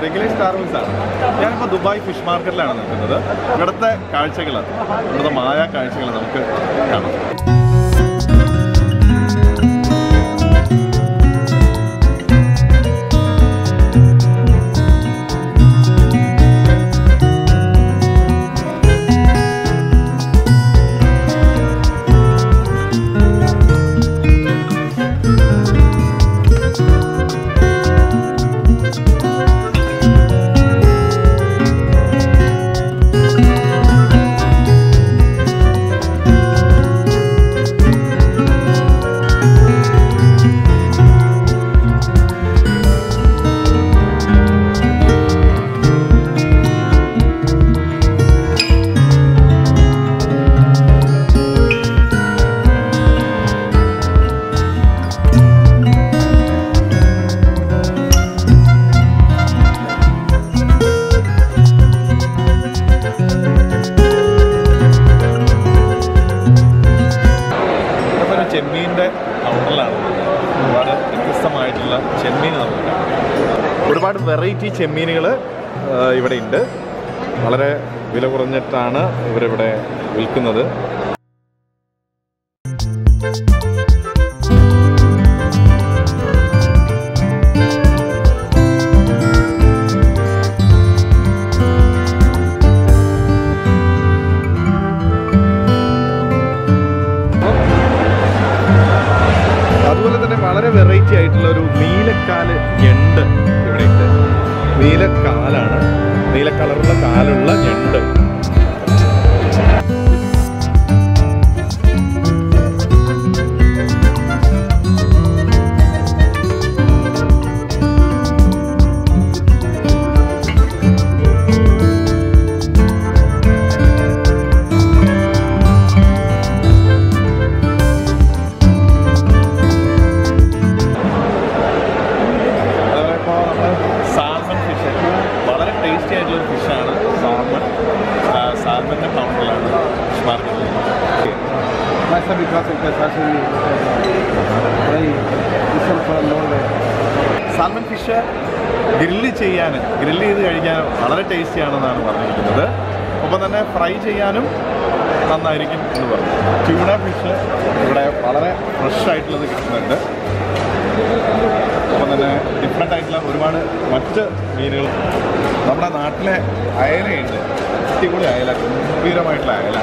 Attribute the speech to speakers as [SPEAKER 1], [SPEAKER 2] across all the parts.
[SPEAKER 1] രംഗിലേഷ് travels ആണ് ഞാനിപ്പോൾ Dubai fish മാർക്കറ്റിലാണ് നിൽക്കുന്നത് ഇവിടുത്തെ കാഴ്ചകൾ ഇവിടുത്തെ മായ കാഴ്ചകൾ നമുക്ക് കാണാം ഇതൊക്കെ ഒരു ചെമ്മീൻ്റെ കൗണ്ടറിലാണ് ഒരുപാട് വ്യത്യസ്തമായിട്ടുള്ള ചെമ്മീൻ നമുക്ക് കാണാം ഒരുപാട് വെറൈറ്റി ചെമ്മീനുകൾ ഇവിടെ ഉണ്ട് വളരെ വില കുറഞ്ഞിട്ടാണ് ഇവരിവിടെ വിൽക്കുന്നത് അതുപോലെ തന്നെ വളരെ വെറൈറ്റി ആയിട്ടുള്ള ഒരു നീലക്കാല് ഞണ്ട് ഇവിടെ ഉണ്ട് നീലക്കാലാണ് നീല കളറുള്ള കാലുള്ള ഞണ്ട് അതുപോലെ ഇപ്പോൾ നമ്മൾ സാൽമൺ ഫിഷ് വളരെ ടേസ്റ്റി ആയിട്ടുള്ള ഒരു ഫിഷാണ് സാൽമൺ സാൽമൻ്റെ കൗണ്ടറിലാണ് ഫിഷ് മാർക്കറ്റിൽ
[SPEAKER 2] Basta because it has actually very different from Norway.
[SPEAKER 1] Salmon fish grill ചെയ്യാൻ ഗ്രില്ല് ചെയ്ത് കഴിക്കാൻ വളരെ ടേസ്റ്റി ആണെന്നാണ് പറഞ്ഞിരിക്കുന്നത് ഒപ്പം തന്നെ ഫ്രൈ ചെയ്യാനും നന്നായിരിക്കും എന്ന് പറഞ്ഞു ട്യൂണ ഫിഷ് ഇവിടെ വളരെ ഫ്രഷ് ആയിട്ടുള്ളത് കിട്ടുന്നുണ്ട് ഒപ്പം തന്നെ ഡിഫറെൻ്റ് ആയിട്ടുള്ള ഒരുപാട് മറ്റ് മീനുകൾ നമ്മുടെ നാട്ടിലെ അയലയുണ്ട് അടിപൊളി അയല ഗംഭീരമായിട്ടുള്ള അയല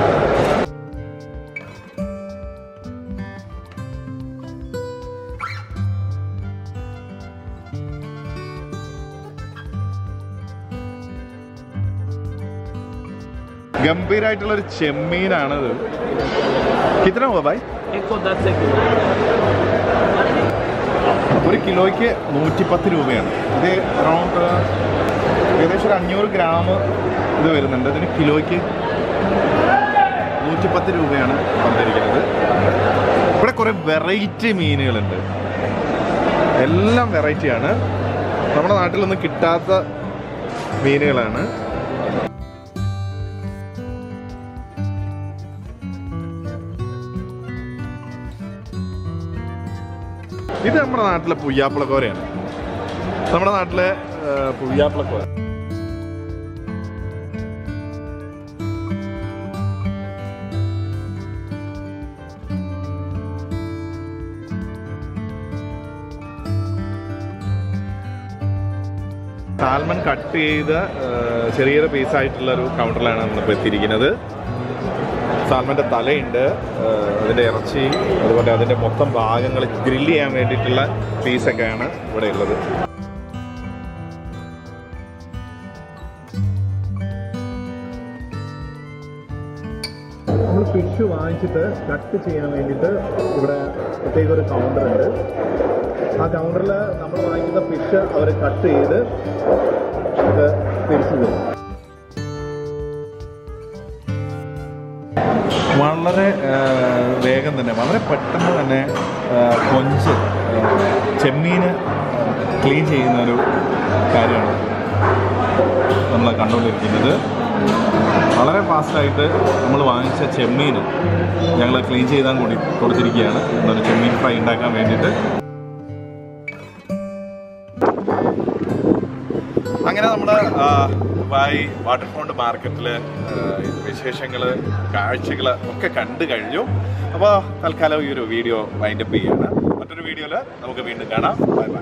[SPEAKER 1] ഗംഭീരമായിട്ടുള്ള ഒരു ചെമ്മീനാണത് കിത്തന ഹുവാ ഭായ്
[SPEAKER 3] एक सौ दस से किलो
[SPEAKER 1] ഒരു കിലോയ്ക്ക് നൂറ്റിപ്പത്ത് രൂപയാണ് ഇത് അറൗണ്ട് ഏകദേശം ഒരു അഞ്ഞൂറ് ഗ്രാം ഇത് വരുന്നുണ്ട് ഇതിന് കിലോയ്ക്ക് നൂറ്റിപ്പത്ത് രൂപയാണ് തന്നിരിക്കുന്നത് ഇവിടെ കുറേ വെറൈറ്റി മീനുകളുണ്ട് എല്ലാം വെറൈറ്റിയാണ് നമ്മുടെ നാട്ടിലൊന്നും കിട്ടാത്ത മീനുകളാണ് ഇത് നമ്മുടെ നാട്ടിലെ പുയ്യാപ്പിളക്കോരയാണ് നമ്മുടെ നാട്ടിലെ ആ, പുയ്യാപ്പിളക്കോര സാൽമൺ കട്ട് ചെയ്ത ആ, ചെറിയൊരു പീസായിട്ടുള്ള ഒരു കൗണ്ടറിലാണ് നമ്മളിപ്പോൾ എത്തിയിരിക്കുന്നത് സാൽമൻ്റെ തലയുണ്ട് ആ, അതിൻ്റെ ഇറച്ചി അതുപോലെ അതിൻ്റെ മൊത്തം ഭാഗങ്ങൾ ഗ്രില്ല് ചെയ്യാൻ വേണ്ടിയിട്ടുള്ള പീസൊക്കെയാണ് ഇവിടെ ഉള്ളത് നമ്മൾ ഫിഷ് വാങ്ങിച്ചിട്ട് കട്ട് ചെയ്യാൻ വേണ്ടിയിട്ട് ഇവിടെ പ്രത്യേക ഒരു കൗണ്ടർ ഉണ്ട് ആ കൗണ്ടറിൽ നമ്മൾ വാങ്ങിക്കുന്ന ഫിഷ് അവർ കട്ട് ചെയ്ത് ഇത് തിരിച്ചു തരും വളരെ ആ, വേഗം തന്നെ വളരെ പെട്ടെന്ന് തന്നെ ആ, കൊഞ്ച് ആ, ചെമ്മീന് ക്ലീൻ ചെയ്യുന്ന ഒരു കാര്യമാണ് നമ്മൾ കണ്ടുകൊണ്ടിരിക്കുന്നത് വളരെ ഫാസ്റ്റായിട്ട് നമ്മൾ വാങ്ങിച്ച ചെമ്മീൻ ഞങ്ങൾ ക്ലീൻ ചെയ്താൽ കൂടി കൊടുത്തിരിക്കുകയാണ് എന്താണ് ചെമ്മീൻ ഫ്രൈ ഉണ്ടാക്കാൻ വേണ്ടിയിട്ട് അങ്ങനെ നമ്മൾ ദുബായ് വാട്ടർ ഫ്രണ്ട് മാർക്കറ്റിൽ വിശേഷങ്ങൾ കാഴ്ചകൾ ഒക്കെ കണ്ടു കഴിഞ്ഞു അപ്പോൾ തൽക്കാലം ഈ ഒരു വീഡിയോ വൈൻഡപ്പ് ചെയ്യാണ് മറ്റൊരു വീഡിയോയിൽ നമുക്ക് വീണ്ടും കാണാം ബൈ ബൈ